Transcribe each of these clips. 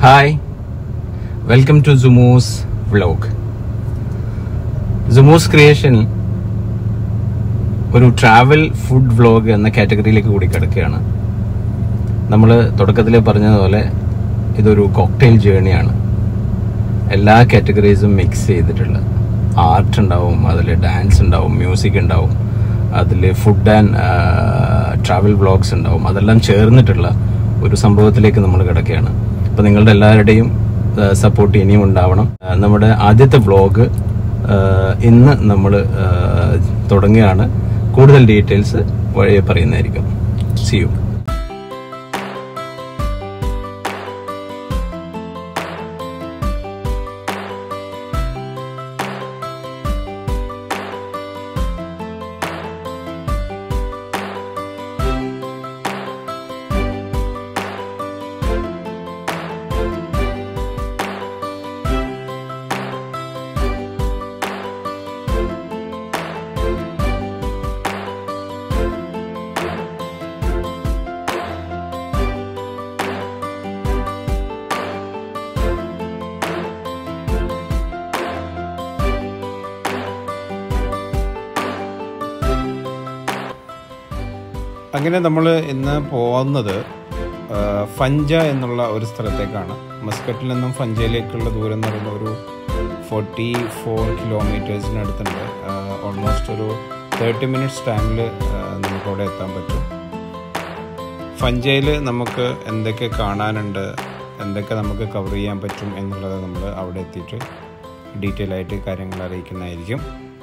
Hi welcome to Sumus vlog Sumus creation ഒരു travel food vlog എന്ന കാറ്റഗറിയിലേക്ക് കൂടി കിടക്കുകയാണ് നമ്മൾ തുടക്കത്തിൽ പറഞ്ഞതുപോലെ ഇതൊരു കോക്ടെയിൽ ജേണിയാണ് എല്ലാ കാറ്റഗറീസും മിക്സ് ചെയ്തിട്ടുള്ള ആർട്ട് ഉണ്ടാവും അതിൽ ഡാൻസ് ഉണ്ടാവും മ്യൂസിക് ഉണ്ടാവും അതിൽ ഫുഡ് ആൻഡ് ട്രാവൽ വ്ളോഗ്സ് ഉണ്ടാവും അതെല്ലാം ചേർന്നിട്ടുള്ള ഒരു സംഭവത്തിലേക്ക് നമ്മൾ കിടക്കുകയാണ് അപ്പോൾ നിങ്ങളുടെ എല്ലാവരുടെയും സപ്പോർട്ട് ഇനിയും ഉണ്ടാവണം ആ, നമ്മുടെ ആദ്യത്തെ വ്ളോഗ് ഇന്ന് നമ്മൾ തുടങ്ങുകയാണ് കൂടുതൽ ഡീറ്റെയിൽസ് വഴിയെ പറയുന്നതായിരിക്കും സി യു അങ്ങനെ നമ്മൾ ഇന്ന് പോകുന്നത് ആ, ഫഞ്ച എന്നുള്ള ഒരു സ്ഥലത്തേക്കാണ് മസ്കറ്റിൽ നിന്നും ഫഞ്ചയിലേക്കുള്ള ദൂരം എന്ന് പറയുന്നത് ഒരു ഫോർട്ടി ഫോർ കിലോമീറ്റേഴ്സിനടുത്തുണ്ട് ഓൾമോസ്റ്റ് ഒരു തേർട്ടി മിനിറ്റ്സ് ടൈമിൽ നമുക്ക് അവിടെ എത്താൻ പറ്റും ഫഞ്ചയിൽ നമുക്ക് എന്തൊക്കെ കാണാനുണ്ട് എന്തൊക്കെ നമുക്ക് കവർ ചെയ്യാൻ പറ്റും എന്നുള്ളത് നമ്മൾ അവിടെ എത്തിയിട്ട് ഡീറ്റെയിൽ ആയിട്ട് കാര്യങ്ങൾ അറിയിക്കുന്നതായിരിക്കും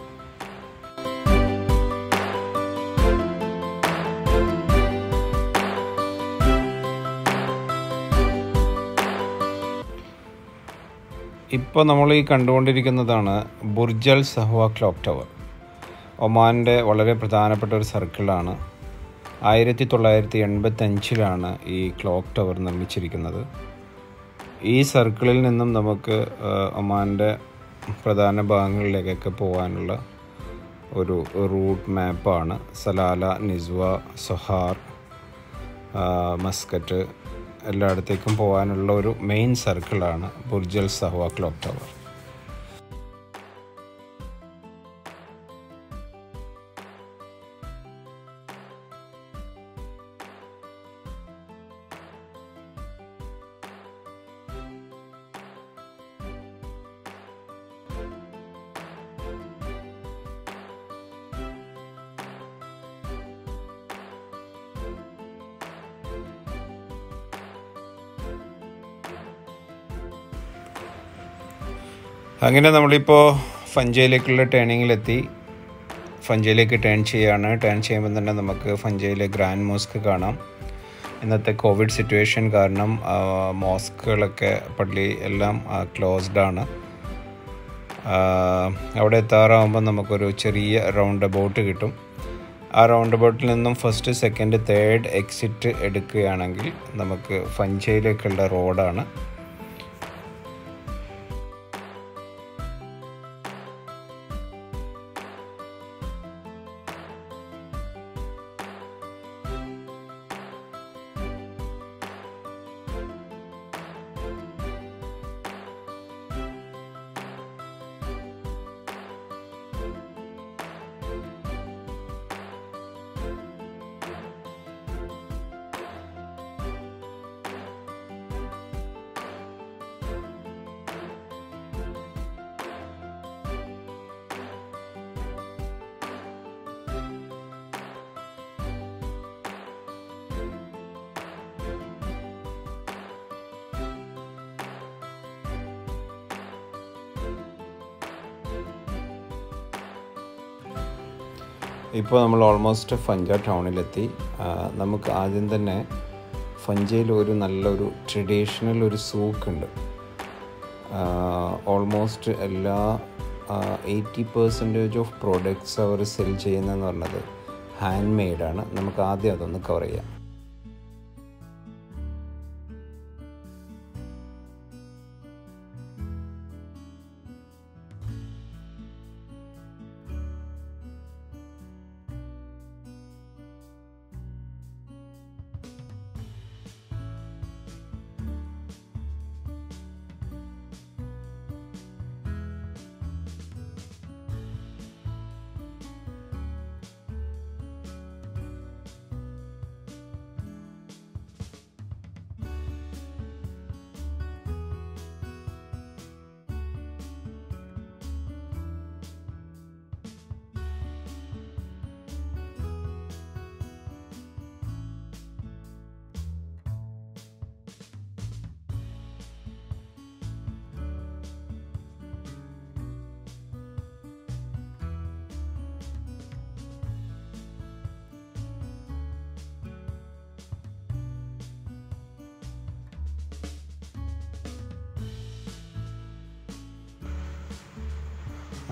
ഇപ്പോൾ നമ്മൾ ഈ കണ്ടുകൊണ്ടിരിക്കുന്നതാണ് ബുർജൽ സഹ്വ ക്ലോക്ക് ടവർ ഒമാൻ്റെ വളരെ പ്രധാനപ്പെട്ട ഒരു സർക്കിളാണ് ആയിരത്തി തൊള്ളായിരത്തി എൺപത്തഞ്ചിലാണ് ഈ ക്ലോക്ക് ടവർ നിർമ്മിച്ചിരിക്കുന്നത് ഈ സർക്കിളിൽ നിന്നും നമുക്ക് ആ, ഒമാൻ്റെ പ്രധാന ഭാഗങ്ങളിലേക്കൊക്കെ പോകാനുള്ള ഒരു റൂട്ട് മാപ്പാണ് സലാല നിസ്വ സൊഹാർ ആ, മസ്കറ്റ് എല്ലായിടത്തേക്കും പോകാനുള്ള ഒരു മെയിൻ സർക്കിളാണ് ബുർജൽ സഹ്വ ക്ലോക്ക് ടവർ അങ്ങനെ നമ്മളിപ്പോൾ ഫഞ്ചയിലേക്കുള്ള ടേണിങ്ങിലെത്തി ഫഞ്ചയിലേക്ക് ടേൺ ചെയ്യാണ് ടേൺ ചെയ്യുമ്പോൾ തന്നെ നമുക്ക് ഫഞ്ചയിലെ ഗ്രാൻഡ് മോസ്ക് കാണാം ഇന്നത്തെ കോവിഡ് സിറ്റുവേഷൻ കാരണം ആ, മോസ്കുകളൊക്കെ പള്ളി എല്ലാം ക്ലോസ്ഡ് ആണ് ആ, അവിടെ എത്താറാകുമ്പോൾ നമുക്കൊരു ചെറിയ റൗണ്ട് അബൌട്ട് കിട്ടും ആ റൗണ്ട് അബൌട്ടിൽ നിന്നും ഫസ്റ്റ് സെക്കൻഡ് തേർഡ് എക്സിറ്റ് എടുക്കുകയാണെങ്കിൽ നമുക്ക് ഫഞ്ചയിലേക്കുള്ള റോഡാണ് ഇപ്പോൾ നമ്മൾ ഓൾമോസ്റ്റ് ഫഞ്ച ടൗണിലെത്തി ആ, നമുക്ക് ആദ്യം തന്നെ ഫഞ്ചയിൽ ഒരു നല്ലൊരു ട്രഡീഷണൽ ഒരു സൂക്ക് ഉണ്ട് ഓൾമോസ്റ്റ് എല്ലാ എയ്റ്റി പെർസെൻറ്റേജ് ഓഫ് പ്രോഡക്റ്റ്സ് അവർ സെൽ ചെയ്യുന്നതെന്ന് പറഞ്ഞത് ഹാൻഡ് മെയ്ഡാണ് നമുക്ക് ആദ്യം അതൊന്ന് കവർ ചെയ്യാം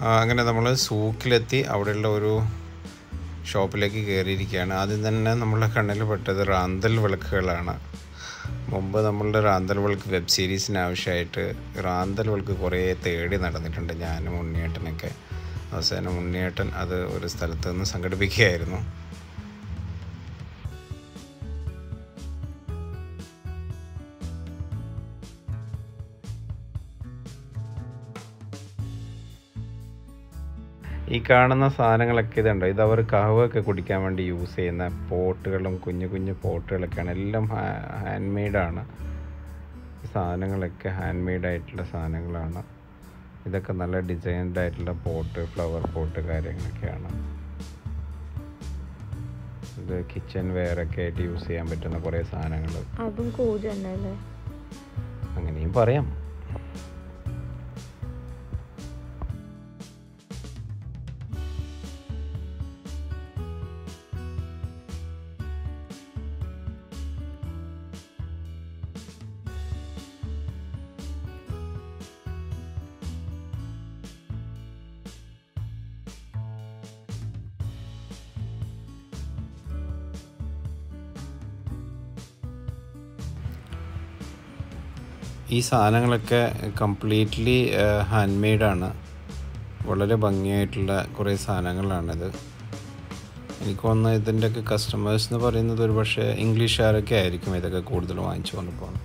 ആ, അങ്ങനെ നമ്മൾ സൂക്കിലെത്തി അവിടെയുള്ള ഒരു ഷോപ്പിലേക്ക് കയറിയിരിക്കുകയാണ് ആദ്യം തന്നെ നമ്മളുടെ കണ്ണിൽ പെട്ടത് റാന്തൽ വിളക്കുകളാണ് മുമ്പ് നമ്മളുടെ റാന്തൽ വിളക്ക് വെബ് സീരീസിന് ആവശ്യമായിട്ട് റാന്തൽ വിളക്ക് കുറേ തേടി നടന്നിട്ടുണ്ട് ഞാനും ഉണ്ണിയേട്ടനൊക്കെ അവസാനം ഉണ്ണിയേട്ടൻ അത് ഒരു സ്ഥലത്ത് നിന്ന് സംഘടിപ്പിക്കുകയായിരുന്നു ഈ കാണുന്ന സാധനങ്ങളൊക്കെ ഇതുണ്ട് ഇത് അവർ കഹവൊക്കെ കുടിക്കാൻ വേണ്ടി യൂസ് ചെയ്യുന്ന പോട്ടുകളും കുഞ്ഞു കുഞ്ഞു പോട്ടുകളൊക്കെയാണ് എല്ലാം ഹാൻഡ് മെയ്ഡാണ് സാധനങ്ങളൊക്കെ ഹാൻഡ് മെയ്ഡ് ആയിട്ടുള്ള സാധനങ്ങളാണ് ഇതൊക്കെ നല്ല ഡിസൈൻഡ് ആയിട്ടുള്ള പോട്ട് ഫ്ലവർ പോട്ട് കാര്യങ്ങളൊക്കെയാണ് ഇത് കിച്ചൺ വെയർ ഒക്കെ ആയിട്ട് യൂസ് ചെയ്യാൻ പറ്റുന്ന കുറേ സാധനങ്ങൾ അതും കൂജ് തന്നെ അല്ലേ അങ്ങനെയും പറയാം ഈ സാധനങ്ങളൊക്കെ കംപ്ലീറ്റ്ലി ഹാൻഡ് മെയ്ഡാണ് വളരെ ഭംഗിയായിട്ടുള്ള കുറേ സാധനങ്ങളാണിത് എനിക്ക് തോന്നുന്നു ഇതിൻ്റെയൊക്കെ കസ്റ്റമേഴ്സ് എന്ന് പറയുന്നത് ഒരു പക്ഷേ ഇംഗ്ലീഷുകാരൊക്കെ ആയിരിക്കും ഇതൊക്കെ കൂടുതൽ വാങ്ങിച്ചു കൊണ്ട് പോകുന്നത്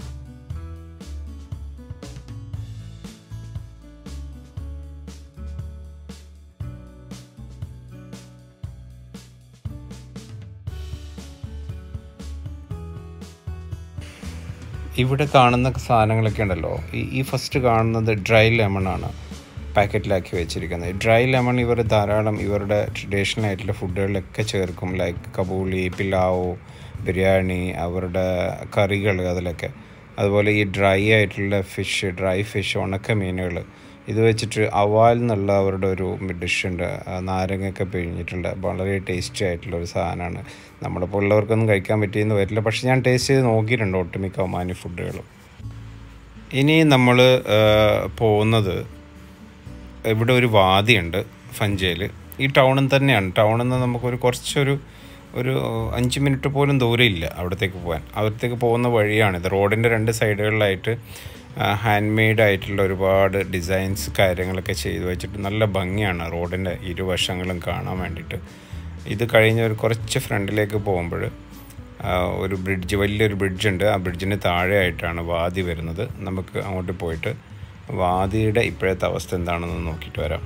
ഇവിടെ കാണുന്ന സാധനങ്ങളൊക്കെ ഉണ്ടല്ലോ ഈ ഈ ഫസ്റ്റ് കാണുന്നത് ഡ്രൈ ലെമൺ ആണ് പാക്കറ്റിലാക്കി വെച്ചിരിക്കുന്നത് ഡ്രൈ ലെമൺ ഇവർ ധാരാളം ഇവരുടെ ട്രഡീഷണൽ ആയിട്ടുള്ള ഫുഡുകളിലൊക്കെ ചേർക്കും ലൈക്ക് കബൂലി പിലാവ് ബിരിയാണി അവരുടെ കറികൾ അതിലൊക്കെ അതുപോലെ ഈ ഡ്രൈ ആയിട്ടുള്ള ഫിഷ് ഡ്രൈ ഫിഷ് ഉണക്ക മീനുകൾ ഇത് വെച്ചിട്ട് അവാൽ എന്നുള്ള അവരുടെ ഒരു ഡിഷ് ഉണ്ട് ആ നാരങ്ങയൊക്കെ പിഴിഞ്ഞിട്ടുണ്ട് വളരെ ടേസ്റ്റി ആയിട്ടുള്ള ഒരു സാധനമാണ് നമ്മളെ പോലുള്ളവർക്കൊന്നും കഴിക്കാൻ പറ്റിയെന്ന് വരില്ല പക്ഷെ ഞാൻ ടേസ്റ്റ് ചെയ്ത് നോക്കിയിട്ടുണ്ട് ഒട്ടുമിക്ക ഒമാനി ഫുഡുകളും ഇനി നമ്മൾ പോകുന്നത് ഇവിടെ ഒരു വാദിയുണ്ട് ഫഞ്ചയിൽ ഈ ടൗണിൽ തന്നെയാണ് ടൗണിൽ നിന്ന് നമുക്കൊരു കുറച്ചൊരു ഒരു അഞ്ച് മിനിറ്റ് പോലും ദൂരമില്ല അവിടത്തേക്ക് പോകാൻ അവിടത്തേക്ക് പോകുന്ന വഴിയാണിത് റോഡിൻ്റെ രണ്ട് സൈഡുകളിലായിട്ട് ഹാൻഡ് മെയ്ഡ് ആയിട്ടുള്ള ഒരുപാട് ഡിസൈൻസ് കാര്യങ്ങളൊക്കെ ചെയ്തു വെച്ചിട്ട് നല്ല ഭംഗിയാണ് റോഡിൻ്റെ ഇരുവശങ്ങളും കാണാൻ വേണ്ടിയിട്ട് ഇത് കഴിഞ്ഞ് ഒരു കുറച്ച് ഫ്രണ്ടിലേക്ക് പോകുമ്പോൾ ഒരു ബ്രിഡ്ജ് വലിയൊരു ബ്രിഡ്ജുണ്ട് ആ ബ്രിഡ്ജിന് താഴെയായിട്ടാണ് വാതി വരുന്നത് നമുക്ക് അങ്ങോട്ട് പോയിട്ട് വാദിയുടെ ഇപ്പോഴത്തെ അവസ്ഥ എന്താണെന്ന് നോക്കിയിട്ട് വരാം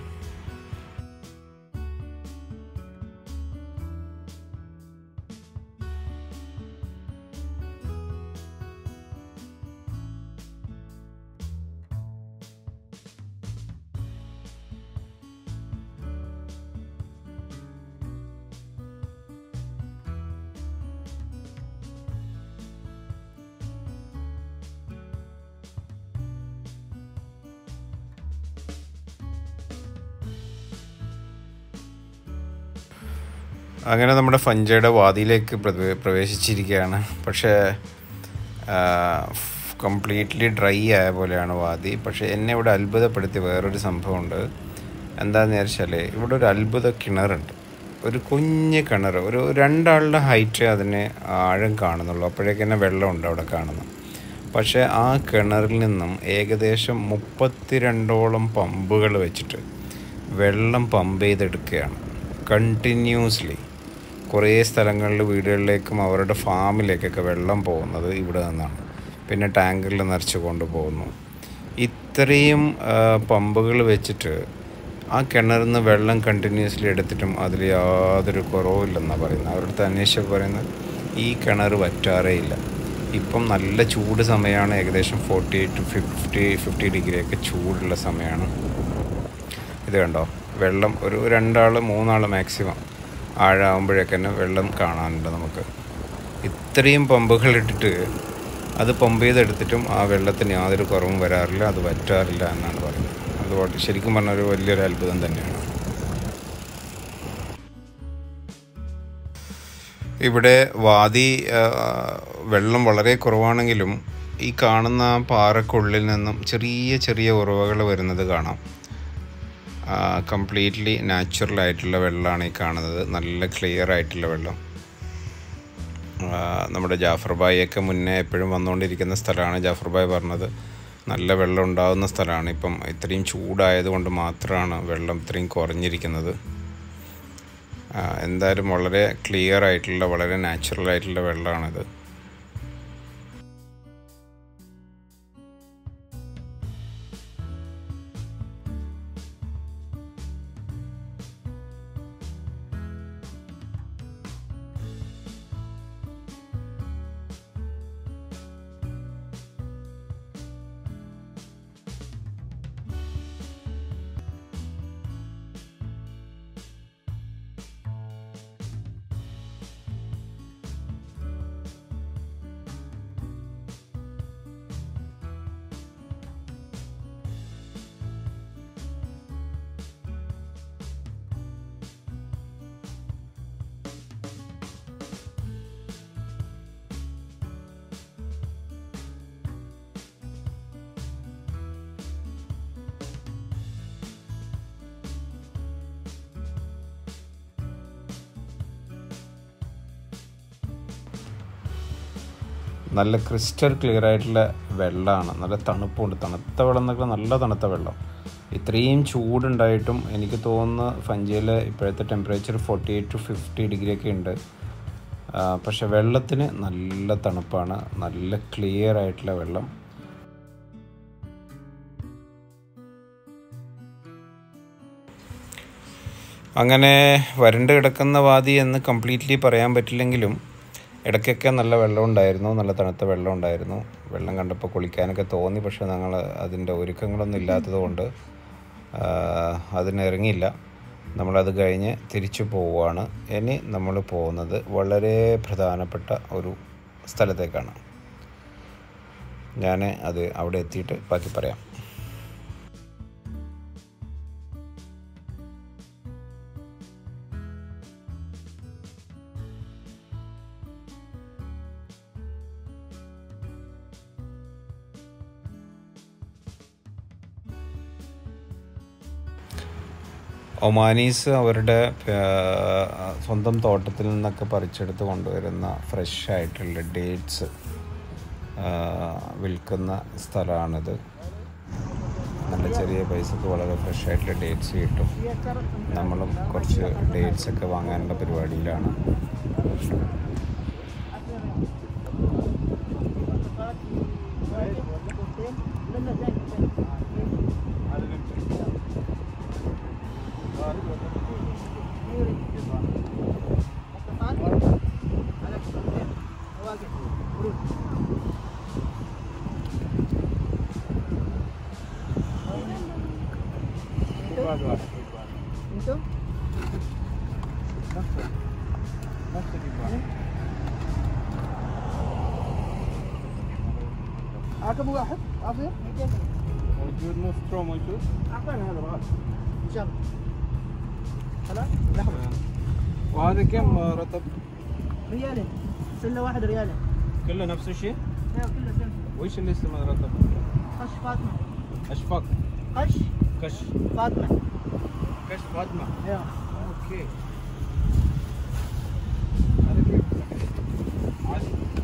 അങ്ങനെ നമ്മുടെ ഫഞ്ചയുടെ വാതിയിലേക്ക് പ്രവേ- പ്രവേശിച്ചിരിക്കുകയാണ് പക്ഷേ കംപ്ലീറ്റ്ലി ഡ്രൈ ആയ പോലെയാണ് വാതി പക്ഷേ എന്നെ ഇവിടെ അത്ഭുതപ്പെടുത്തിയ വേറൊരു സംഭവമുണ്ട് എന്താണെന്ന് വെച്ചാൽ ഇവിടെ ഒരു അത്ഭുത കിണറുണ്ട് ഒരു കുഞ്ഞ് കിണർ ഒരു രണ്ടാളുടെ ഹൈറ്റ് അതിന് ആഴം കാണുന്നുള്ളൂ അപ്പോഴേക്ക് തന്നെ വെള്ളമുണ്ട് അവിടെ കാണുന്നു പക്ഷേ ആ കിണറിൽ നിന്നും ഏകദേശം മുപ്പത്തിരണ്ടോളം പമ്പുകൾ വെച്ചിട്ട് വെള്ളം പമ്പ് ചെയ്തെടുക്കുകയാണ് കണ്ടിന്യൂസ്ലി കുറേ സ്ഥലങ്ങളിൽ വീടുകളിലേക്കും അവരുടെ ഫാമിലേക്കൊക്കെ വെള്ളം പോകുന്നത് ഇവിടെ നിന്നാണ് പിന്നെ ടാങ്കറിൽ നിറച്ച് കൊണ്ടുപോകുന്നു ഇത്രയും പമ്പുകൾ വെച്ചിട്ട് ആ കിണറിൽ നിന്ന് വെള്ളം കണ്ടിന്യൂസ്ലി എടുത്തിട്ടും അതിൽ യാതൊരു കുറവുമില്ലെന്നാണ് പറയുന്നത് അവരുടെ അടുത്ത് അന്വേഷിച്ചപ്പോൾ പറയുന്നത് ഈ കിണർ വറ്റാറേ ഇല്ല ഇപ്പം നല്ല ചൂട് സമയമാണ് ഏകദേശം ഫോർട്ടി ടു ഫിഫ്റ്റി ഫിഫ്റ്റി ഡിഗ്രിയൊക്കെ ചൂടുള്ള സമയമാണ് ഇത് കണ്ടോ വെള്ളം ഒരു രണ്ടാൾ മൂന്നാൾ മാക്സിമം ആഴാകുമ്പോഴേക്ക് തന്നെ വെള്ളം കാണാനുണ്ട് നമുക്ക് ഇത്രയും പമ്പുകൾ ഇട്ടിട്ട് അത് പമ്പ് ചെയ്തെടുത്തിട്ടും ആ വെള്ളത്തിന് യാതൊരു കുറവും വരാറില്ല അത് വറ്റാറില്ല എന്നാണ് പറയുന്നത് അതുകൊണ്ട് ശരിക്കും പറഞ്ഞ ഒരു വലിയൊരു അത്ഭുതം തന്നെയാണ് ഇവിടെ വാതി ആ, വെള്ളം വളരെ കുറവാണെങ്കിലും ഈ കാണുന്ന പാറക്കുള്ളിൽ നിന്നും ചെറിയ ചെറിയ ഉറവകൾ വരുന്നത് കാണാം കംപ്ലീറ്റ്ലി നാച്ചുറൽ ആയിട്ടുള്ള വെള്ളമാണ് ഈ കാണുന്നത് നല്ല ക്ലിയർ ആയിട്ടുള്ള വെള്ളം ആ, നമ്മുടെ ജാഫർ ബായിയൊക്കെ മുന്നേ എപ്പോഴും വന്നുകൊണ്ടിരിക്കുന്ന സ്ഥലമാണ് ജാഫർ ബായ് പറഞ്ഞത് നല്ല വെള്ളം ഉണ്ടാകുന്ന സ്ഥലമാണ് ഇപ്പം ഇത്രയും ചൂടായതുകൊണ്ട് മാത്രമാണ് വെള്ളം ഇത്രയും കുറഞ്ഞിരിക്കുന്നത് ആ, എന്തായാലും വളരെ ക്ലിയർ ആയിട്ടുള്ള വളരെ നാച്ചുറൽ ആയിട്ടുള്ള വെള്ളമാണിത് നല്ല ക്രിസ്റ്റൽ ക്ലിയർ ആയിട്ടുള്ള വെള്ളമാണ് നല്ല തണുപ്പുണ്ട് തണുത്ത വെള്ളം എന്നൊക്കെ നല്ല തണുത്ത വെള്ളം ഇത്രയും ചൂടുണ്ടായിട്ടും എനിക്ക് തോന്നുന്നു ഫഞ്ചിയിൽ ഇപ്പോഴത്തെ temperature forty eight to fifty degree ഒക്കെ ഉണ്ട് ആ, പക്ഷെ വെള്ളത്തിന് നല്ല തണുപ്പാണ് നല്ല ക്ലിയർ ആയിട്ടുള്ള വെള്ളം അങ്ങനെ വരണ്ട് കിടക്കുന്ന വാതി എന്ന് കംപ്ലീറ്റ്ലി പറയാൻ പറ്റില്ലെങ്കിലും ഇടയ്ക്കൊക്കെ നല്ല വെള്ളം ഉണ്ടായിരുന്നു നല്ല തണുത്ത വെള്ളം ഉണ്ടായിരുന്നു വെള്ളം കണ്ടപ്പോൾ കുളിക്കാനൊക്കെ തോന്നി പക്ഷേ ഞങ്ങൾ അതിൻ്റെ ഒരുക്കങ്ങളൊന്നും ഇല്ലാത്തത് കൊണ്ട് അതിനിറങ്ങിയില്ല നമ്മളത് കഴിഞ്ഞ് തിരിച്ചു പോവുകയാണ് ഇനി നമ്മൾ പോകുന്നത് വളരെ പ്രധാനപ്പെട്ട ഒരു സ്ഥലത്തേക്കാണ് ഞാൻ അത് അവിടെ എത്തിയിട്ട് ബാക്കി പറയാം ഒമാനീസ് അവരുടെ ആ, സ്വന്തം തോട്ടത്തിൽ നിന്നൊക്കെ പറിച്ചെടുത്ത് കൊണ്ടുവരുന്ന ഫ്രഷ് ആയിട്ടുള്ള ഡേറ്റ്സ് വിൽക്കുന്ന സ്ഥലമാണിത് നല്ല ചെറിയ പൈസക്ക് വളരെ ഫ്രഷ് ആയിട്ടുള്ള ഡേറ്റ്സ് കിട്ടും നമ്മളും കുറച്ച് ഡേറ്റ്സ് ഒക്കെ വാങ്ങാനുള്ള പരിപാടിയിലാണ് انتم عاكم واحد عافية موجود نص سترو موجود اعطينا هذا الغالي ان شاء الله خلاص لحظة وهذا كم رطب ريالين سلة واحد ريالين كله نفس الشيء لا كله سلة وش اللي اسمه رطب قش فاطمة اشفاق قش كش فاطمة كش فاطمه ايوه اوكي هذا كيف عادي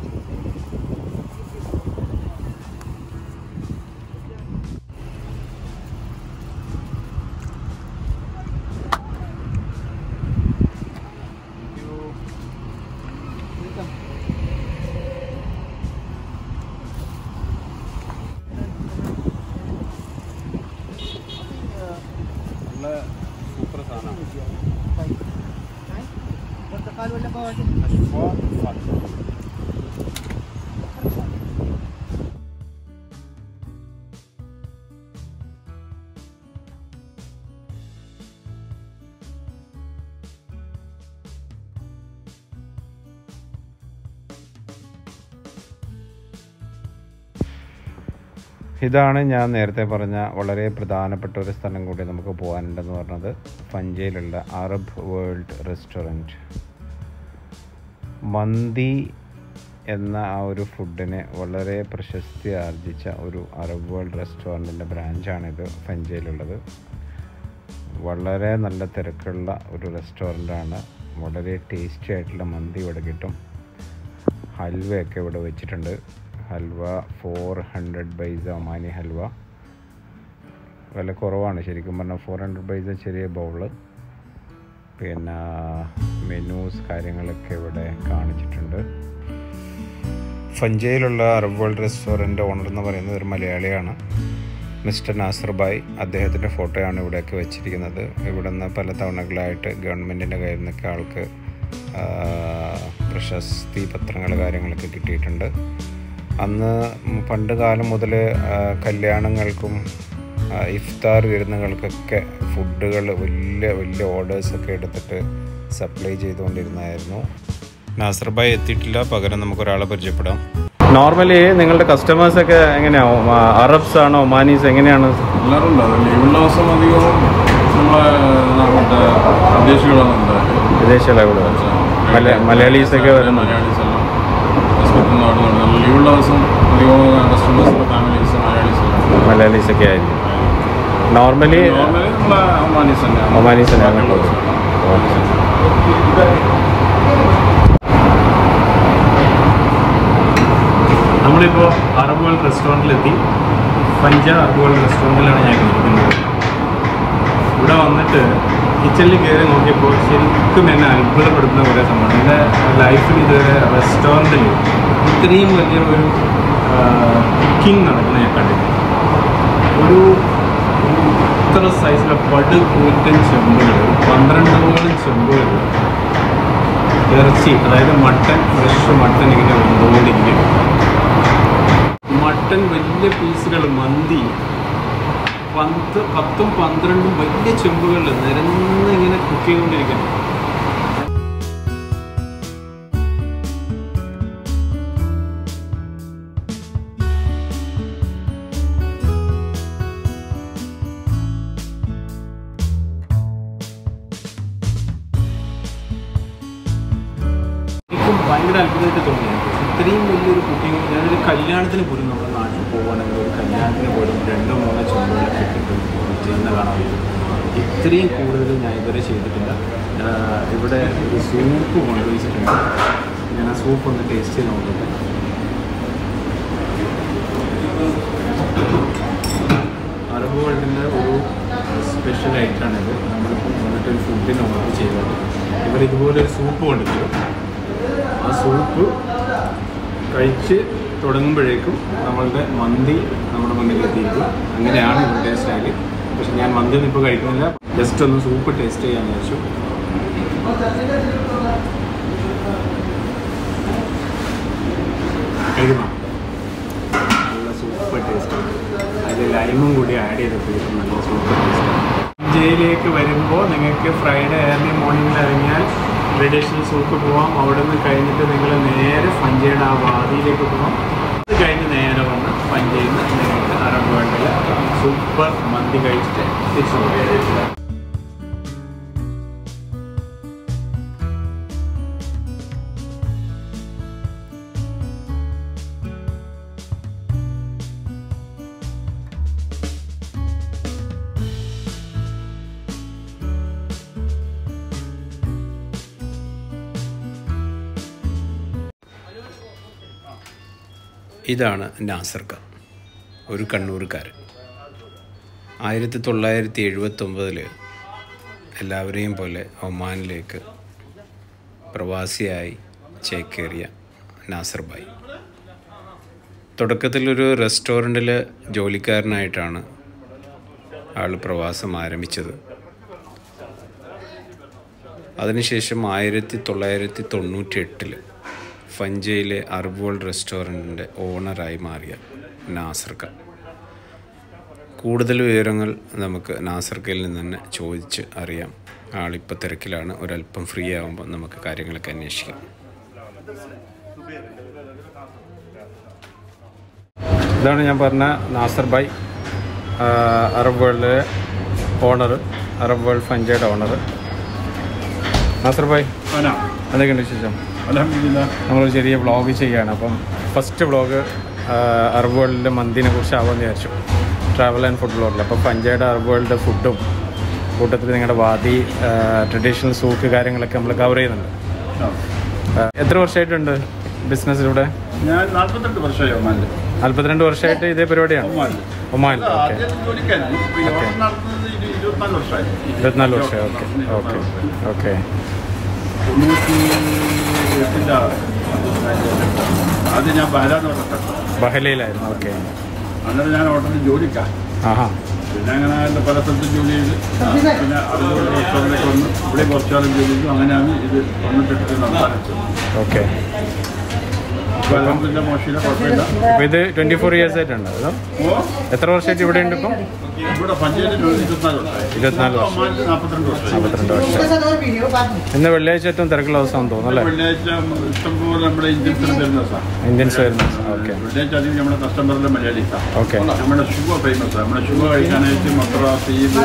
നല്ല സൂപ്പർ സാധനമാണ് طيب هاي برتقال ولا فواكه؟ أشفاق فاطمة ഇതാണ് ഞാൻ നേരത്തെ പറഞ്ഞ വളരെ പ്രധാനപ്പെട്ട ഒരു സ്ഥലം കൂടി നമുക്ക് പോകാനുണ്ടെന്ന് പറഞ്ഞത് പഞ്ചയിലുള്ള അറബ് വേൾഡ് റെസ്റ്റോറൻറ്റ് മന്തി എന്ന ആ ഒരു ഫുഡിന് വളരെ പ്രശസ്തി ആർജിച്ച ഒരു അറബ് വേൾഡ് റെസ്റ്റോറൻറ്റിൻ്റെ ബ്രാഞ്ചാണിത് പഞ്ചയിലുള്ളത് വളരെ നല്ല തിരക്കുള്ള ഒരു റെസ്റ്റോറൻ്റാണ് വളരെ ടേസ്റ്റി ആയിട്ടുള്ള മന്തി ഇവിടെ കിട്ടും ഹൽവയൊക്കെ ഇവിടെ വെച്ചിട്ടുണ്ട് ഹൽവ ഫോർ ഹൺഡ്രഡ് ബൈസ ഒമാനി ഹൽവ വില കുറവാണ് ശരിക്കും പറഞ്ഞാൽ ഫോർ ഹൺഡ്രഡ് ബൈസ ചെറിയ ബൗള് പിന്നെ മെനൂസ് കാര്യങ്ങളൊക്കെ ഇവിടെ കാണിച്ചിട്ടുണ്ട് ഫഞ്ചയിലുള്ള അറബ് വേൾഡ് റെസ്റ്റോറൻറ്റ് ഓണർ എന്ന് പറയുന്നത് ഒരു മലയാളിയാണ് മിസ്റ്റർ നാസർ ബായ് അദ്ദേഹത്തിൻ്റെ ഫോട്ടോയാണ് ഇവിടെയൊക്കെ വെച്ചിരിക്കുന്നത് ഇവിടെ നിന്ന് പല തവണകളായിട്ട് ഗവൺമെൻറ്റിൻ്റെ കയ്യിൽ നിന്നൊക്കെ ആൾക്ക് ആ, പ്രശസ്തി പത്രങ്ങൾ കാര്യങ്ങളൊക്കെ കിട്ടിയിട്ടുണ്ട് അന്ന് പണ്ട് കാലം മുതൽ കല്യാണങ്ങൾക്കും ആ, ഇഫ്താർ വിരുന്നുകൾക്കൊക്കെ ഫുഡുകൾ വലിയ വലിയ ഓർഡേഴ്സൊക്കെ എടുത്തിട്ട് സപ്ലൈ ചെയ്തുകൊണ്ടിരുന്നായിരുന്നു നാസർ ബായ് എത്തിയിട്ടില്ല പകരം നമുക്കൊരാളെ പരിചയപ്പെടാം നോർമലി നിങ്ങളുടെ കസ്റ്റമേഴ്സ് ഒക്കെ എങ്ങനെയാവും അറബ്സ് ആണോ ഒമാനീസ് എങ്ങനെയാണ് എല്ലാവരും ഉണ്ട് അത് ലീവുള്ള ദിവസം അധികവും നമ്മളെ മറ്റേ വിദേശികളാണ് ഉണ്ടായത് വിദേശികളെ ഇവിടെ മലയാളീസ് ഒക്കെ വരുന്നു മലയാളീസ് എല്ലാം ഹോസ്പിറ്റലിൽ നിന്ന് അവിടെ നമ്മൾ ലീവുള്ള ദിവസം അധികവും കസ്റ്റമേഴ്സിൻ്റെ ഫാമിലീസ് മലയാളീസ് എല്ലാം മലയാളീസ് ഒക്കെ ആയിരിക്കും നോർമലി നോർമലി നമ്മളെ ഒമാനീസ് തന്നെയാണ് ഒമാനീസ് തന്നെയാണ് ഉള്ളത്. നമ്മളിപ്പോൾ അറബ് വേൾഡ് റെസ്റ്റോറൻറ്റിലെത്തി പഞ്ച അറബ് വേൾഡ് റെസ്റ്റോറൻറ്റിലാണ് ഞാൻ ഇരിക്കുന്നത് ഇവിടെ വന്നിട്ട് കിച്ചണിൽ കയറി നോക്കിയപ്പോൾ ശരിക്കും എന്നെ അത്ഭുതപ്പെടുത്തുന്ന കുറേ സംഭവം എൻ്റെ ലൈഫിൽ ഇതുവരെ റെസ്റ്റോറൻറ്റിൽ ഇത്രയും വലിയ ഒരു കുക്കിംഗ് നടക്കുന്ന ഞാൻ കണ്ടിട്ടില്ല ഒരു ഒരു ഇത്ര സൈസിലെ പട് കൂറ്റൻ ചെമ്പുകൾ പന്ത്രണ്ടോളം ചെമ്പുകൾ ഇറച്ചി അതായത് മട്ടൻ ഫ്രഷ് മട്ടൻ ഇങ്ങനെ വെന്തുകൊണ്ടിരിക്കും മട്ടൻ വലിയ പീസുകൾ മന്തി പത്ത് പത്തും പന്ത്രണ്ടും വലിയ ചെമ്പുകളിൽ നിരന്ന് ഇങ്ങനെ കുക്ക് ചെയ്തുകൊണ്ടിരിക്കുന്നു എനിക്കും ഭയങ്കര അത്ഭുതമായിട്ട് തോന്നി എനിക്ക്. ഇത്രയും വലിയൊരു കുക്കിംഗ് ഞാനൊരു കല്യാണത്തിന് പോലും നമ്മുടെ നാട്ടിൽ പോകുകയാണെങ്കിൽ ഒരു കല്യാണത്തിന് പോലും രണ്ടോ മൂന്നോ ചുമതലൊക്കെ ഇട്ടിട്ട് ചെയ്യുന്ന കാണാൻ പറ്റും ഇത്രയും കൂടുതൽ ഞാൻ ഇതുവരെ ചെയ്തിട്ടില്ല ആഹ് ഇവിടെ ഒരു സൂപ്പ് കൊണ്ടുവച്ചിട്ടുണ്ട് ഞാൻ ആ സൂപ്പ് ഒന്ന് ടേസ്റ്റ് ചെയ്ത് നോക്കട്ടെ അറബ് വേൾഡിൻ്റെ ഒരു സ്പെഷ്യൽ ഐറ്റമാണിത് നമ്മളിപ്പോൾ വന്നിട്ട് ഒരു ഫുഡിന് ഓർഡർ ചെയ്തത് ഇവർ ഇതുപോലെ ഒരു സൂപ്പ് കൊണ്ടുവരും ആ സൂപ്പ് കഴിച്ച് തുടങ്ങുമ്പോഴേക്കും നമ്മളുടെ മന്തി നമ്മുടെ മുന്നിൽ എത്തിയിരിക്കും അങ്ങനെയാണ് ഇവരുടെ സ്റ്റൈല് പക്ഷെ ഞാൻ മന്തി ഒന്നും ഇപ്പോൾ കഴിക്കുന്നില്ല ജസ്റ്റ് ഒന്ന് സൂപ്പ് ടേസ്റ്റ് ചെയ്യാൻ വെച്ചു കഴിക്കണം നല്ല സൂപ്പർ ടേസ്റ്റ് അതിൽ ലൈമും കൂടി ആഡ് ചെയ്തപ്പോഴേക്കും നല്ല സൂപ്പർ ടേസ്റ്റ് ഇന്ത്യയിലേക്ക് വരുമ്പോൾ നിങ്ങൾക്ക് ഫ്രൈഡേ ഏർലി മോർണിംഗിൽ ഇറങ്ങിയാൽ ട്രഡീഷണൽ സൂക്ക് പോവാം അവിടെ നിന്ന് കഴിഞ്ഞിട്ട് നിങ്ങൾ നേരെ ഫഞ്ചയുടെ ആ വാദിയിലേക്ക് പോകാം അത് കഴിഞ്ഞ് നേരെ വന്ന് ഫഞ്ചയിൽ നിന്ന് നിങ്ങൾക്ക് അറബ് വേൾഡിൽ സൂപ്പർ മന്തി കഴിച്ചിട്ട് തിരിച്ചു പോകാം ഇതാണ് നാസർക്ക ഒരു കണ്ണൂർക്കാരൻ ആയിരത്തി തൊള്ളായിരത്തി എഴുപത്തൊമ്പതിൽ എല്ലാവരെയും പോലെ ഒമാനിലേക്ക് പ്രവാസിയായി ചേക്കേറിയ നാസർ ഭായ് തുടക്കത്തിലൊരു റെസ്റ്റോറൻറ്റിൽ ജോലിക്കാരനായിട്ടാണ് ആൾ പ്രവാസം ആരംഭിച്ചത് അതിനുശേഷം ആയിരത്തി തൊള്ളായിരത്തി തൊണ്ണൂറ്റി എട്ടിൽ ഫഞ്ചയിലെ അറബ് വേൾഡ് റെസ്റ്റോറൻറ്റിൻ്റെ ഓണറായി മാറിയ നാസർക്ക കൂടുതൽ വിവരങ്ങൾ നമുക്ക് നാസർക്കയിൽ നിന്ന് തന്നെ ചോദിച്ച് അറിയാം ആളിപ്പോൾ തിരക്കിലാണ് ഒരല്പം ഫ്രീ ആകുമ്പോൾ നമുക്ക് കാര്യങ്ങളൊക്കെ അന്വേഷിക്കാം ഇതാണ് ഞാൻ പറഞ്ഞ നാസർ ഭായ് ആ, അറബ് വേൾഡിലെ ഓണർ അറബ് വേൾഡ് ഫഞ്ചയുടെ ഓണർ നാസർ ഭായ് അനാ എന്തൊക്കെയുണ്ട് വിശേഷം അലഹമില്ല നമ്മളൊരു ചെറിയ വ്ളോഗ് ചെയ്യുകയാണ് അപ്പം ഫസ്റ്റ് വ്ളോഗ് അറബ് വേൾഡിലെ മന്തിനെ കുറിച്ച് ആവാമെന്ന് വിചാരിച്ചു ട്രാവൽ ആൻഡ് ഫുഡ് വ്ളോഗിൽ അപ്പോൾ പഞ്ചായത്ത് അറബ് വേൾഡിൻ്റെ ഫുഡും കൂട്ടത്തിൽ നിങ്ങളുടെ വാതി ട്രഡീഷണൽ സൂക്ക് കാര്യങ്ങളൊക്കെ നമ്മൾ കവർ ചെയ്യുന്നുണ്ട് ആ, എത്ര വർഷമായിട്ടുണ്ട് ബിസിനസ്സിലൂടെ ഞാൻ നാൽപ്പത്തെട്ട് വർഷമായി ഒമാനിൽ നാല്പത്തിരണ്ട് വർഷമായിട്ട് ഇതേ പരിപാടിയാണ് ഒമാനിൽ ഒമാനിൽ ഓക്കെ ആദ്യം ജോലിക്കായിരുന്നു ഇപ്പൊ ഈ ഓണം നടത്തുന്നത് ഇരു- ഇരുപത്തിനാല് വർഷമായി ഇരുപത്തിനാല് വർഷം ഓക്കെ ഓക്കെ ഓക്കെ തൊണ്ണൂറ്റി എട്ടിൻ്റെ ആദ്യം ഞാൻ ബഹരാന്ന് പറഞ്ഞിട്ടുണ്ട് ബഹലയിലായിരുന്നു ഓക്കെ അന്നേരം ഞാൻ ഹോട്ടലിൽ ജോലിക്കാം ആഹാ പിന്നെ അങ്ങനെ എൻ്റെ പല സ്ഥലത്തും ജോലി ചെയ്ത് പിന്നെ അതുപോലെ റെസ്റ്റോറൻറ്റിലേക്ക് വന്ന് ഇവിടെ കുറച്ച് കാലം ജോലി ചെയ്തു അങ്ങനെയാണ് ഇത് തൊണ്ണൂറ്റെട്ടിൽ അവസാനിച്ചത് ഓക്കെ ഇപ്പോൾ അലഹമില്ല മോശമില്ല കുഴപ്പമില്ല അപ്പോൾ ഇത് ട്വൻറ്റി ഫോർ ഇയേഴ്സ് ആയിട്ടുണ്ട് അതോ ഓ എത്ര വർഷമായിട്ട് ഇവിടെ ഉണ്ട് ഇപ്പം ഇവിടെ പഞ്ചായത്ത് ഇരുപത്തിനാല് വർഷമായി ഇരുപത്തിനാല് വർഷം ഒമാനിൽ നാൽപ്പത്തിരണ്ട് വർഷമായി നാൽപ്പത്തിരണ്ട് വർഷം ഇന്ന് വെള്ളിയാഴ്ച ഏറ്റവും തിരക്കുള്ള ദിവസമാണെന്ന് തോന്നുന്നു അല്ലേ വെള്ളിയാഴ്ച ഇഷ്ടംപോലെ നമ്മുടെ ഇന്ത്യൻസിന് വരുന്ന ദിവസമാണ് ഇന്ത്യൻസ് വരുന്ന ഓക്കെ വെള്ളിയാഴ്ച അധികം നമ്മുടെ കസ്റ്റമറിലെ മലയാളീസാണ് ഓക്കെ നമ്മുടെ ഷുഗർ ഫേമസ് നമ്മുടെ ഷുഗർ കഴിക്കാനായിട്ട് മദ്രാസ് ഈദ്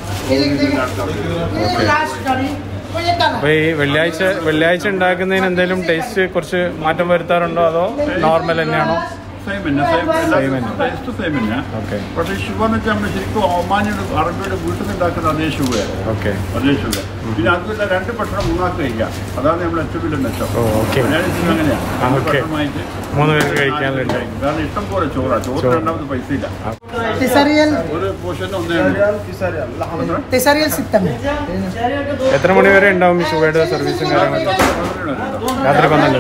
അപ്പോൾ ഈ വെള്ളിയാഴ്ച വെള്ളിയാഴ്ച ഉണ്ടാക്കുന്നതിന് എന്തെങ്കിലും ടേസ്റ്റ് കുറച്ച് മാറ്റം വരുത്താറുണ്ടോ അതോ നോർമൽ തന്നെയാണോ സെയിം തന്നെ സെയിം എല്ലാ ടേസ്റ്റ് സെയിം തന്നെ ഓക്കെ പക്ഷേ ഈ ഷുഗർ എന്ന് വെച്ചാൽ നമ്മൾ ശരിക്കും ഒമാനിയുടെ അറബിയുടെ വീട്ടിൽ നിന്ന് ഉണ്ടാക്കുന്ന അതേ ഷുഗർ ഓക്കെ അതേ ഷുഗർ പിന്നെ അതുമില്ല രണ്ട് ഭക്ഷണം മൂന്നാക്കി കഴിക്കാം അതാണ് നമ്മൾ ഏറ്റവും വലിയ മെച്ചം ഓ, ഓക്കെ. മലയാളത്തിൽ അങ്ങനെയാണ് ആ, രണ്ട് ഓക്കെ. ഭക്ഷണമായിട്ട് മൂന്ന് പേർക്ക് കഴിക്കാനുണ്ട് കാരണം ഇഷ്ടം പോലെ ചോറാണ് ചോറ് രണ്ടാമത് പൈസ ഇല്ല تساريال ഒരു പോർഷൻ ഒന്നേ ഉള്ളൂ. تساريال ستة من എത്ര മണി വരെ ഉണ്ടാവും ഈ ഷുഗറുടെ സർവീസും കാര്യങ്ങളൊക്കെ രാത്രി പന്ത്രണ്ട്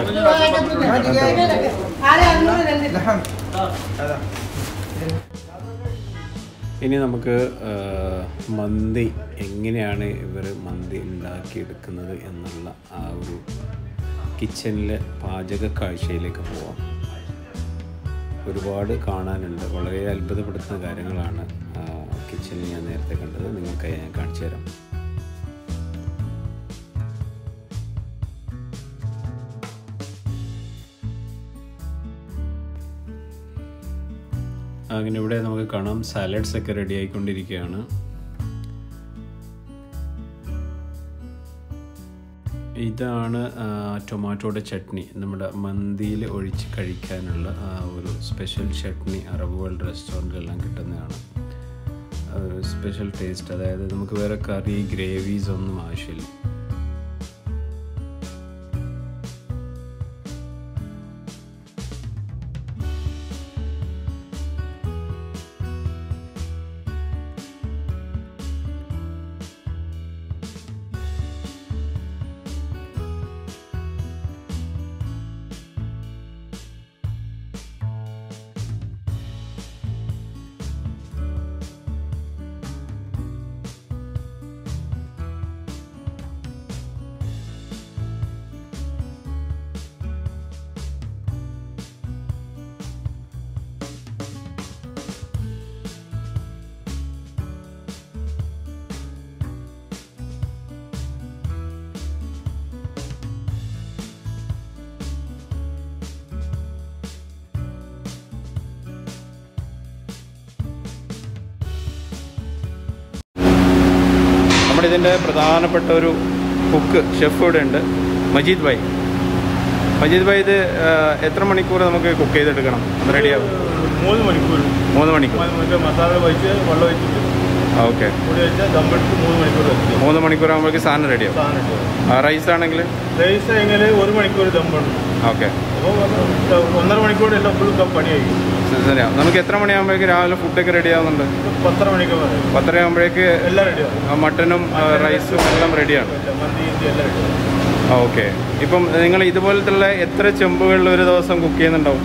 ഇനി നമുക്ക് ആ, മന്തി എങ്ങനെയാണ് ഇവർ മന്തി ഉണ്ടാക്കിയെടുക്കുന്നത് എന്നുള്ള ആ ഒരു കിച്ചണിലെ പാചക കാഴ്ചയിലേക്ക് പോവാം ഒരുപാട് കാണാനുണ്ട് വളരെ അത്ഭുതപ്പെടുത്തുന്ന കാര്യങ്ങളാണ് ആ, കിച്ചണിൽ ഞാൻ നേരത്തെ കണ്ടത് നിങ്ങൾക്കായി ഞാൻ കാണിച്ചു തരാം അങ്ങനെ ഇവിടെ നമുക്ക് കാണാം സാലഡ്സ് ഒക്കെ റെഡി ആയിക്കൊണ്ടിരിക്കുകയാണ് ഇതാണ് ആ, ടൊമാറ്റോയുടെ ചട്നി നമ്മുടെ മന്തിയിൽ ഒഴിച്ച് കഴിക്കാനുള്ള ആ ഒരു സ്പെഷ്യൽ ചട്നി അറബ് വേൾഡ് റെസ്റ്റോറൻറ്റിലെല്ലാം കിട്ടുന്നതാണ് ഒരു സ്പെഷ്യൽ ടേസ്റ്റ് അതായത് നമുക്ക് വേറെ കറി ഗ്രേവീസ് ഒന്നും ആവശ്യമില്ല നമ്മുടെ ഇതിൻ്റെ പ്രധാനപ്പെട്ട ഒരു കുക്ക് ഷെഫ് ഇവിടെ ഉണ്ട് മജീദ് ഭായ് മജീദ് ഭായ് ഇത് ആ, എത്ര മണിക്കൂർ നമുക്ക് കുക്ക് ചെയ്തെടുക്കണം റെഡിയാവും മൂന്ന് മണിക്കൂർ മൂന്ന് മണിക്കൂർ മൂന്ന് മണിക്കൂർ മസാല ഒഴിച്ച് വെള്ളം ഒഴിച്ചിട്ട് ഓക്കെ കൂടി വെച്ചാൽ ദമ്മെടുത്ത് മൂന്ന് മണിക്കൂർ വെച്ച് മൂന്ന് മണിക്കൂർ ആകുമ്പോഴേക്ക് സാധനം റെഡിയാവും സാധനം ഇടുക. റൈസ് ആണെങ്കിൽ റൈസ് എങ്കിൽ ഒരു മണിക്കൂർ ദമ്മുണ്ട് ഓക്കെ അപ്പോൾ ഒന്നര മണിക്കൂർ എല്ലാം ഫുൾ പണിയായി ശരിയാ നമുക്ക് എത്ര മണിയാകുമ്പോഴേക്ക് രാവിലെ ഫുഡൊക്കെ റെഡി ആവുന്നുണ്ട് പത്തര മണിക്കൂർ മതി പത്തര ആകുമ്പോഴേക്ക് എല്ലാം റെഡിയാവും മട്ടനും ആ, റൈസും എല്ലാം റെഡിയാണ് മന്തി ഇന്ത്യ എല്ലാം റെഡിയാവും ആ ഓക്കെ ഇപ്പം നിങ്ങൾ ഇതുപോലത്തുള്ള എത്ര ചെമ്പുകളിൽ ഒരു ദിവസം കുക്ക് ചെയ്യുന്നുണ്ടാവും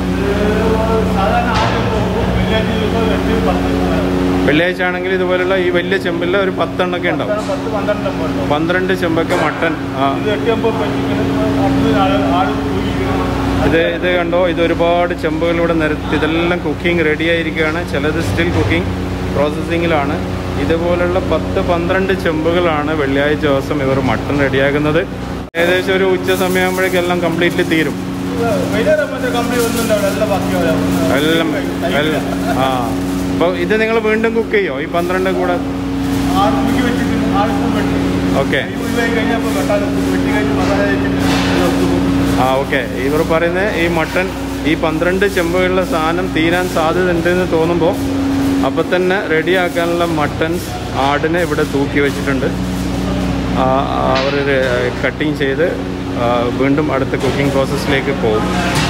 സാധാരണ ആദ്യം വെള്ളിയാഴ്ച ദിവസം എട്ട് പത്ത് വെള്ളിയാഴ്ച ആണെങ്കിൽ ഇതുപോലുള്ള ഈ വലിയ ചെമ്പിൽ ഒരു പത്തെണ്ണൊക്കെ ഉണ്ടാവും പത്ത് പന്ത്രണ്ട് അമ്പത് ഉണ്ടാവും പന്ത്രണ്ട് ചെമ്പൊക്കെ മട്ടൻ ആ ഇത് എട്ടിയാകുമ്പോൾ പറ്റിക്കുന്നത് അടുത്ത് ആൾ ആൾ കൂലിക്കുന്നത് ഇത് ഇത് കണ്ടോ ഇത് ഒരുപാട് ചെമ്പുകളിലൂടെ നിരത്തി ഇതെല്ലാം കുക്കിംഗ് റെഡി ആയിരിക്കുകയാണ് ചിലത് സ്റ്റിൽ കുക്കിംഗ് പ്രോസസ്സിങ്ങിലാണ് ഇതുപോലുള്ള പത്ത് പന്ത്രണ്ട് ചെമ്പുകളാണ് വെള്ളിയാഴ്ച ദിവസം ഇവർ മട്ടൺ റെഡിയാക്കുന്നത് ഏകദേശം ഒരു ഉച്ച സമയമാകുമ്പോഴേക്കും എല്ലാം കംപ്ലീറ്റ്ലി തീരും വൈകുന്നേരം മറ്റേ കമ്പനി ഒന്നും ഉണ്ടാവില്ല എല്ലാം ബാക്കിയാവില്ല എല്ലാം എല്ലാം ആ അപ്പോൾ ഇത് നിങ്ങൾ വീണ്ടും കുക്ക് ചെയ്യോ ഈ പന്ത്രണ്ട് കൂടെ ആറ് മണിക്ക് വെച്ചിട്ട് ആറ് സ്പൂൺ വെട്ടി ഓക്കെ ഉരുവായി കഴിഞ്ഞപ്പോൾ വെട്ടാതെ വെട്ടി കഴിഞ്ഞ് മസാല വെച്ചിട്ട് ആ ഓക്കെ ഇവർ പറയുന്നത് ഈ മട്ടൺ ഈ പന്ത്രണ്ട് ചെമ്പുകളിലെ സാധനം തീരാൻ സാധ്യത ഉണ്ടെന്ന് തോന്നുമ്പോൾ അപ്പം തന്നെ റെഡിയാക്കാനുള്ള മട്ടൺസ് ആടിനെ ഇവിടെ തൂക്കി വെച്ചിട്ടുണ്ട് അവർ കട്ടിങ് ചെയ്ത് ആ, വീണ്ടും അടുത്ത കുക്കിംഗ് പ്രോസസ്സിലേക്ക് പോകും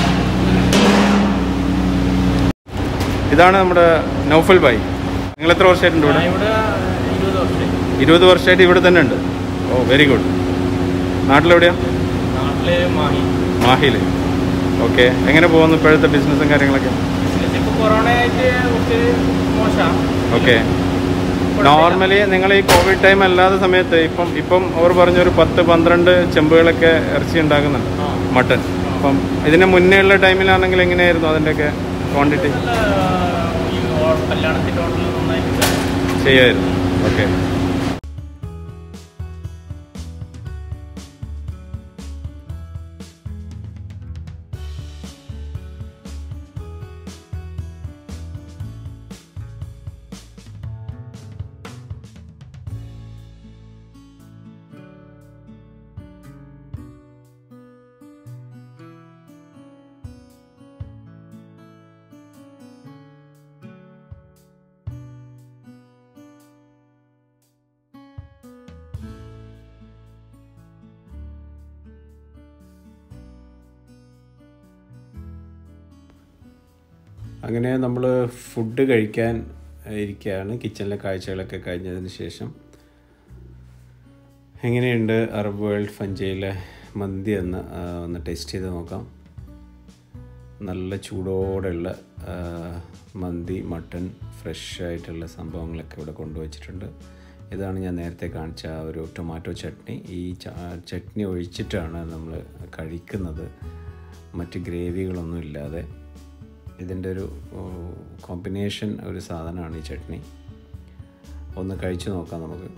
ഇതാണ് നമ്മുടെ നൗഫൽ ഭായി നിങ്ങൾ എത്ര വർഷമായിട്ടുണ്ട് ഇവിടെ ഇവിടെ ഇരുപത് വർഷമായി ഇരുപത് വർഷമായിട്ട് ഇവിടെ തന്നെ ഉണ്ട് ഓ വെരി ഗുഡ് നാട്ടിലെവിടെയാ നാട്ടിലെ മാഹി മാഹിയിൽ ഓക്കെ എങ്ങനെ പോകുന്നു ഇപ്പോഴത്തെ ബിസിനസ്സും കാര്യങ്ങളൊക്കെ ബിസിനസ് ഇപ്പോൾ കൊറോണ ആയിട്ട് കുറച്ച് മോശമാണ് ഓക്കെ നോർമലി നിങ്ങൾ ഈ കോവിഡ് ടൈം അല്ലാത്ത സമയത്ത് ഇപ്പം ഇപ്പം അവർ പറഞ്ഞൊരു പത്ത് പന്ത്രണ്ട് ചെമ്പുകളൊക്കെ ഇറച്ചി ഉണ്ടാക്കുന്നുണ്ട് മട്ടൺ അപ്പം ഇതിന് മുന്നേ ഉള്ള ടൈമിലാണെങ്കിൽ എങ്ങനെയായിരുന്നു അതിൻ്റെയൊക്കെ ക്വാണ്ടിറ്റി നല്ല ഈ ഓ- കല്യാണത്തിൻ്റെ ഓർഡറിൽ നന്നായിട്ട് ചെയ്യായിരുന്നു ഓക്കെ അങ്ങനെ നമ്മൾ ഫുഡ് കഴിക്കാൻ ഇരിക്കുകയാണ് കിച്ചണിലെ കാഴ്ചകളൊക്കെ കഴിഞ്ഞതിന് ശേഷം എങ്ങനെയുണ്ട് അറബ് വേൾഡ് ഫഞ്ചയിലെ മന്തി എന്ന് ആ, ഒന്ന് ടേസ്റ്റ് ചെയ്ത് നോക്കാം നല്ല ചൂടോടെയുള്ള ആ, മന്തി മട്ടൺ ഫ്രഷ് ആയിട്ടുള്ള സംഭവങ്ങളൊക്കെ ഇവിടെ കൊണ്ടുവച്ചിട്ടുണ്ട് ഇതാണ് ഞാൻ നേരത്തെ കാണിച്ച ആ ഒരു ടൊമാറ്റോ ചട്നി ഈ ച- ചട്നി ഒഴിച്ചിട്ടാണ് നമ്മൾ കഴിക്കുന്നത് മറ്റ് ഗ്രേവികളൊന്നും ഇല്ലാതെ ഇതിൻ്റെ ഒരു കോമ്പിനേഷൻ ഒരു സാധനമാണ് ഈ ചട്നി ഒന്ന് കഴിച്ചു നോക്കാം നമുക്ക്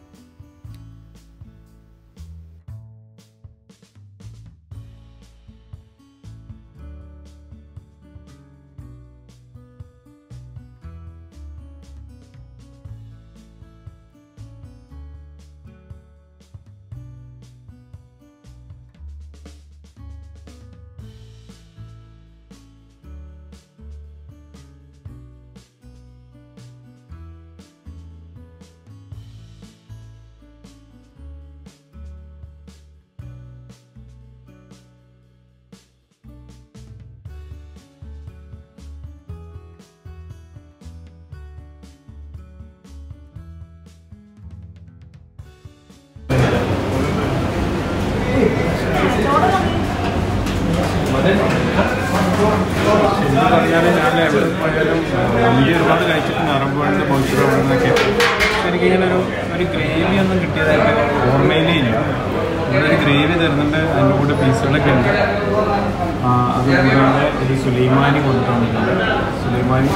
ശരിക്കും പറഞ്ഞാൽ ഞാൻ എവിടെ പോയാലും മന്തി ഒരുപാട് കഴിച്ചിട്ടുണ്ട് അറബ് വേൾഡ് ബോയ്ച്ചറോടൊക്കെ എനിക്ക് ഇങ്ങനെ ഒരു ഒരു ഗ്രേവി ഒന്നും കിട്ടിയതായിട്ട് ഓർമ്മയിലേ ഇല്ല ഇവിടെ ഒരു ഗ്രേവി തരുന്നുണ്ട് അതിൻ്റെ കൂടെ പീസുകളൊക്കെ ഉണ്ട് ആ, അതുകൂടാതെ ഒരു സുലൈമാനി കൊണ്ടുവന്നിട്ടുണ്ട് സുലൈമാനി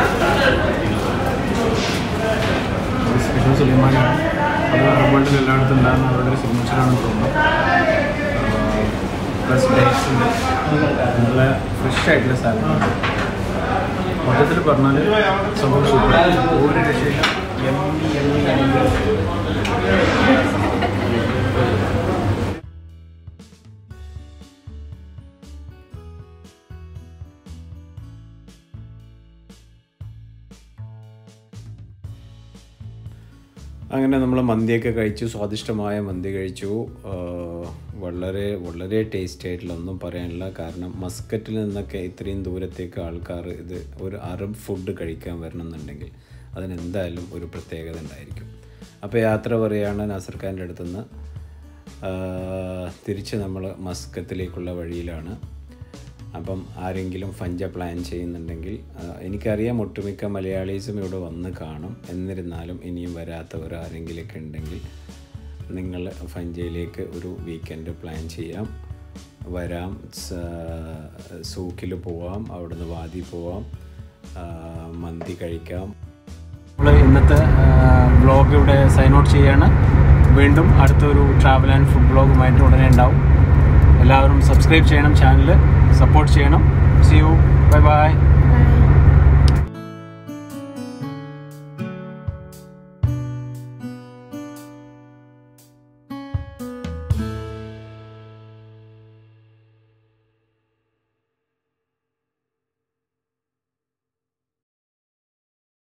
സ്പെഷ്യൽ സുലൈമാനിയാണ് അത് അറബ് വേൾഡിൽ എല്ലായിടത്തും ഉണ്ടാകുന്ന അവരുടെ ഒരു സിഗ്നേച്ചറാണെന്ന് തോന്നുന്നു പ്ലസ് ഡേറ്റ്സ് ഉണ്ട് നല്ല ഫ്രഷ് ആയിട്ടുള്ള സാധനം മൊത്തത്തിൽ പറഞ്ഞാൽ സംഭവം സൂപ്പർ ഒരു രക്ഷയില്ല എമ്മി എമ്മി എമ്മി അങ്ങനെ നമ്മൾ മന്തിയൊക്കെ കഴിച്ചു സ്വാദിഷ്ടമായ മന്തി കഴിച്ചു ആ, വളരെ വളരെ ടേസ്റ്റി ആയിട്ടുള്ള ഒന്നും പറയാനില്ല കാരണം മസ്കറ്റിൽ നിന്നൊക്കെ ഇത്രയും ദൂരത്തേക്ക് ആൾക്കാർ ഇത് ഒരു അറബ് ഫുഡ് കഴിക്കാൻ വരണമെന്നുണ്ടെങ്കിൽ അതിനെന്തായാലും ഒരു പ്രത്യേകത ഉണ്ടായിരിക്കും അപ്പോൾ യാത്ര പറയുകയാണ് നാസർ ഖാൻ്റെ അടുത്തുനിന്ന് ആ, തിരിച്ച് നമ്മൾ മസ്കത്തിലേക്കുള്ള വഴിയിലാണ് അപ്പം ആരെങ്കിലും ഫഞ്ച പ്ലാൻ ചെയ്യുന്നുണ്ടെങ്കിൽ ആ, എനിക്കറിയാം ഒട്ടുമിക്ക മലയാളീസും ഇവിടെ വന്ന് കാണും എന്നിരുന്നാലും ഇനിയും വരാത്തവർ ആരെങ്കിലുമൊക്കെ ഉണ്ടെങ്കിൽ നിങ്ങൾ ഫഞ്ചയിലേക്ക് ഒരു വീക്കെൻഡ് പ്ലാൻ ചെയ്യാം വരാം സൂക്കിൽ പോവാം അവിടുന്ന് വാതി പോവാം ആ, മന്തി കഴിക്കാം നമ്മൾ ഇന്നത്തെ ബ്ലോഗ് ഇവിടെ സൈൻ ഔട്ട് ചെയ്യാണ് വീണ്ടും അടുത്തൊരു ട്രാവൽ ആൻഡ് ഫുഡ് ബ്ലോഗുമായിട്ട് ഉടനെ ഉണ്ടാവും എല്ലാവരും സബ്സ്ക്രൈബ് ചെയ്യണം ചാനൽ സപ്പോർട്ട് ചെയ്യണം സി യു ബൈ ബൈ